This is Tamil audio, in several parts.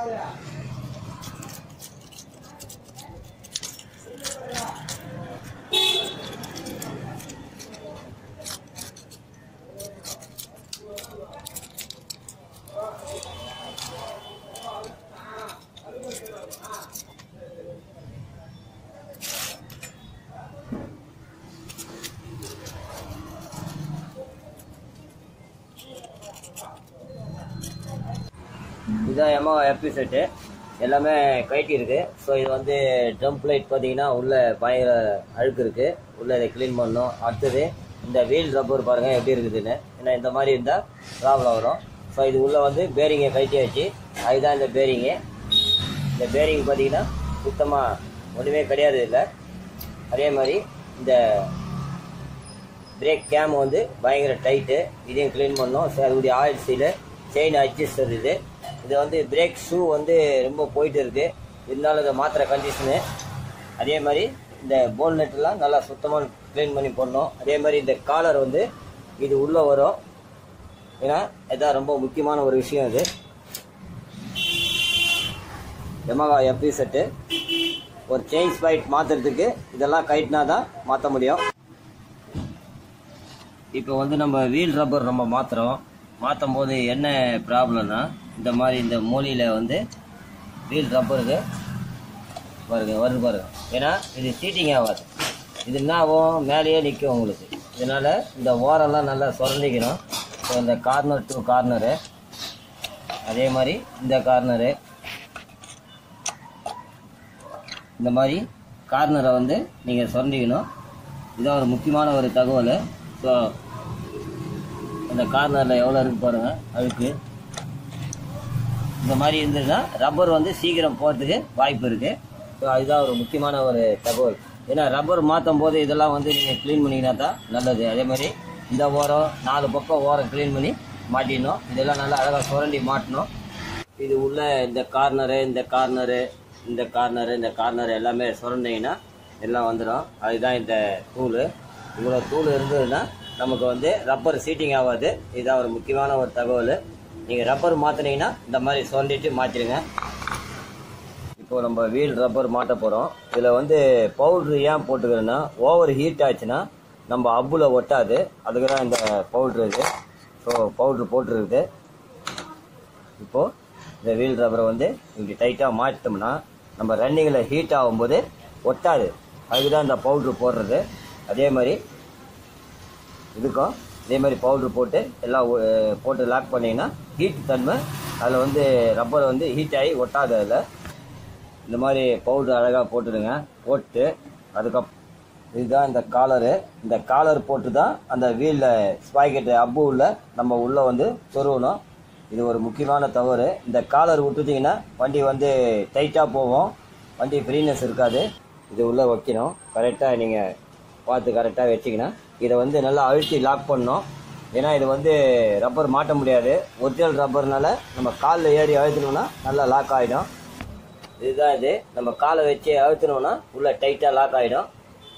இதுதான் எமோ எஃபி செட்டு எல்லாமே கைட்டி இருக்கு ஸோ இது வந்து ட்ரம் பிளேட் பார்த்தீங்கன்னா உள்ள பயங்கர அழுக்கு இருக்கு உள்ள இதை க்ளீன் பண்ணணும் அடுத்தது இந்த வீல் ரப்பர் பாருங்க எப்படி இருக்குதுன்னு ஏன்னா இந்த மாதிரி இருந்தால் ப்ராப்ளம் வரும் ஸோ இது உள்ள வந்து பேரிங்கை கழட்டியாச்சு அதுதான் இந்த பேரிங்கு இந்த பேரிங் பார்த்தீங்கன்னா சுத்தமாக ஒன்றுமே கிடையாது இல்லை அதே மாதிரி இந்த பிரேக் கேம் வந்து பயங்கர டைட்டு இதையும் க்ளீன் பண்ணோம் ஸோ அதோடைய ஆயில் சீலு செயின் அட்ஜஸ்டர் இது இது வந்து பிரேக் ஷூ வந்து ரொம்ப போயிட்டு இருக்கு இருந்தாலும் இதை மாத்திர கண்டிஷனு அதே மாதிரி இந்த போல் நெட்லாம் நல்லா சுத்தமாக க்ளீன் பண்ணி போடணும் அதே மாதிரி இந்த காலர் வந்து இது உள்ளே வரும் ஏன்னா இதான் ரொம்ப முக்கியமான ஒரு விஷயம் இது எமகா எஃபி செட்டு ஒரு செயின் ஸ்பைட் மாற்றுறதுக்கு இதெல்லாம் கைட்னா தான் மாற்ற முடியும் இப்போ வந்து நம்ம வீல் ரப்பர் நம்ம மாத்துறோம் மாற்றும் போது என்ன ப்ராப்ளம்னா இந்த மாதிரி இந்த மூலையில் வந்து வீல் ரப்பருக்கு பாருங்க வருது பாருங்க ஏன்னா இது சீட்டிங் ஆகாது இது என்ன ஆகும் மேலேயே நிற்கும் உங்களுக்கு இதனால் இந்த ஓரெல்லாம் நல்லா சுரண்டிக்கணும் ஸோ இந்த கார்னர் டு கார்னரு அதே மாதிரி இந்த கார்னரு இந்த மாதிரி கார்னரை வந்து நீங்கள் சுரண்டிக்கணும் இதான் ஒரு முக்கியமான ஒரு தகவல் ஸோ இந்த கார்னரில் எவ்வளோ இருக்கு பாருங்க அழுக்கு இந்த மாதிரி இருந்ததுன்னா ரப்பர் வந்து சீக்கிரம் போகிறதுக்கு வாய்ப்பு இருக்கு ஸோ அதுதான் ஒரு முக்கியமான ஒரு தகவல் ஏன்னா ரப்பர் மாற்றும் போது இதெல்லாம் வந்து நீங்கள் க்ளீன் பண்ணிங்கன்னா தான் நல்லது அதே மாதிரி இந்த ஓரம் நாலு பக்கம் ஓரம் க்ளீன் பண்ணி மாட்டிடணும் இதெல்லாம் நல்லா அழகாக சுரண்டி மாட்டணும் இது உள்ள இந்த கார்னரு இந்த கார்னரு இந்த கார்னரு இந்த கார்னர் எல்லாமே சுரண்டிங்கன்னா எல்லாம் வந்துடும் அதுதான் இந்த டூலு இவ்வளோ டூல் இருந்ததுன்னா நமக்கு வந்து ரப்பர் சீட்டிங் ஆகாது இதுதான் ஒரு முக்கியமான ஒரு தகவல் நீங்கள் ரப்பர் மாற்றினீங்கன்னா இந்த மாதிரி சுரண்டிட்டு மாற்றிடுங்க இப்போ நம்ம வீல் ரப்பர் மாட்ட போகிறோம் இதில் வந்து பவுட்ரு ஏன் போட்டுக்கிறேன்னா ஓவர் ஹீட் ஆச்சுன்னா நம்ம அப்பில் ஒட்டாது அதுக்கு தான் இந்த பவுட்ரு இது ஸோ பவுட்ரு போட்டுருக்குது இப்போது இந்த வீல் ரப்பரை வந்து இப்படி டைட்டாக மாட்டிட்டோம்னா நம்ம ரன்னிங்கில் ஹீட் ஆகும்போது ஒட்டாது அதுக்கு தான் இந்த பவுட்ரு போடுறது அதே மாதிரி இதுக்கும் இதே மாதிரி பவுட்ரு போட்டு எல்லாம் ஒ- போட்டு லாக் பண்ணிங்கன்னா ஹீட் தன்மை அதில் வந்து ரப்பர் வந்து ஹீட் ஆகி ஒட்டாது அதில் இந்த மாதிரி பவுட்ரு அழகாக போட்டுடுங்க போட்டு அதுக்கப் இதுதான் இந்த காலரு இந்த காலர் போட்டு தான் அந்த வீலில் ஸ்பாக்கெட்டு அப்பு உள்ள நம்ம உள்ளே வந்து சொருகணும் இது ஒரு முக்கியமான தவறு இந்த காலர் விட்டுட்டிங்கன்னா வண்டி வந்து டைட்டாக போகும் வண்டி ஃப்ரீனஸ் இருக்காது இது உள்ளே வைக்கணும் கரெக்டாக நீங்கள் பார்த்து கரெக்டாக வச்சிங்கன்னா இதை வந்து நல்லா அழுத்தி லாக் பண்ணணும் ஏன்னா இது வந்து ரப்பர் மாட்ட முடியாது ஒரிஜினல் ரப்பர்னால நம்ம காலில் ஏறி அழுத்தினோம்னா நல்லா லாக் ஆகிடும் இதுதான் இது நம்ம காலை வச்சு அழுத்தினோம்னா உள்ள டைட்டாக லாக் ஆகிடும்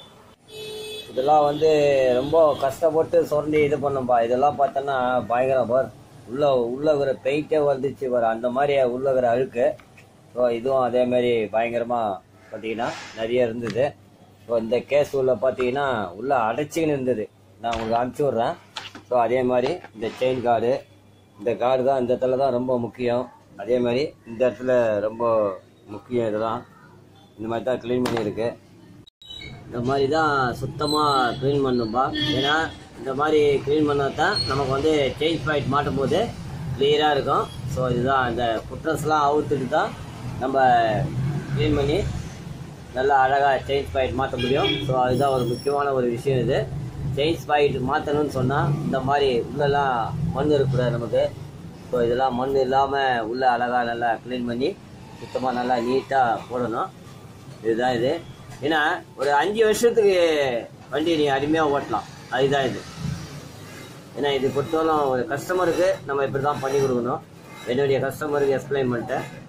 இதெல்லாம் வந்து ரொம்ப கஷ்டப்பட்டு சுரண்டி இது பண்ணும்பா இதெல்லாம் பார்த்தோன்னா பயங்கரம் பார் உள்ள உள்ள இருக்கிற பெயிண்டே வந்துச்சு பாரு அந்த மாதிரி உள்ள இருக்கிற அழுக்கு ஸோ இதுவும் அதே மாதிரி பயங்கரமாக பார்த்தீங்கன்னா நிறைய இருந்தது ஸோ இந்த கேஸ் உள்ள பார்த்தீங்கன்னா உள்ள அடைச்சிக்கின்னு இருந்தது நான் உங்களுக்கு அனுப்பிச்சி விட்றேன் ஸோ அதே மாதிரி இந்த செயின் கார்டு இந்த கார்டு தான் இந்த இடத்துல தான் ரொம்ப முக்கியம் அதே மாதிரி இந்த இடத்துல ரொம்ப முக்கியம் இதெல்லாம் இந்த மாதிரி தான் க்ளீன் பண்ணியிருக்கு இந்த மாதிரி தான் சுத்தமாக க்ளீன் பண்ணும்பா ஏன்னா இந்த மாதிரி க்ளீன் பண்ணால் தான் நமக்கு வந்து செயின் பாயிண்ட் மாட்டும் போது கிளியராக இருக்கும் ஸோ இதுதான் இந்த புட்ரஸ்லாம் அவுத்துட்டு தான் நம்ம க்ளீன் பண்ணி நல்லா அழகாக செயின் பாயிண்ட் மாற்ற முடியும் ஸோ அதுதான் ஒரு முக்கியமான ஒரு விஷயம் இது செயின் பாயிண்ட் மாற்றணும்னு சொன்னால் இந்த மாதிரி உள்ளெல்லாம் மண் இருக்கக்கூடாது நமக்கு ஸோ இதெல்லாம் மண் இல்லாமல் உள்ளே அழகாக நல்லா க்ளீன் பண்ணி சுத்தமாக நல்லா நீட்டாக போடணும் இதுதான் இது ஏன்னா ஒரு அஞ்சு வருஷத்துக்கு வண்டி நீ அருமையாக ஓட்டலாம் அதுதான் இது ஏன்னா இது பொறுத்தவரைக்கும் ஒரு கஸ்டமருக்கு நம்ம இப்படி தான் பண்ணி கொடுக்கணும் என்னுடைய கஸ்டமருக்கு எக்ஸ்பிளைன் பண்ணிட்டேன்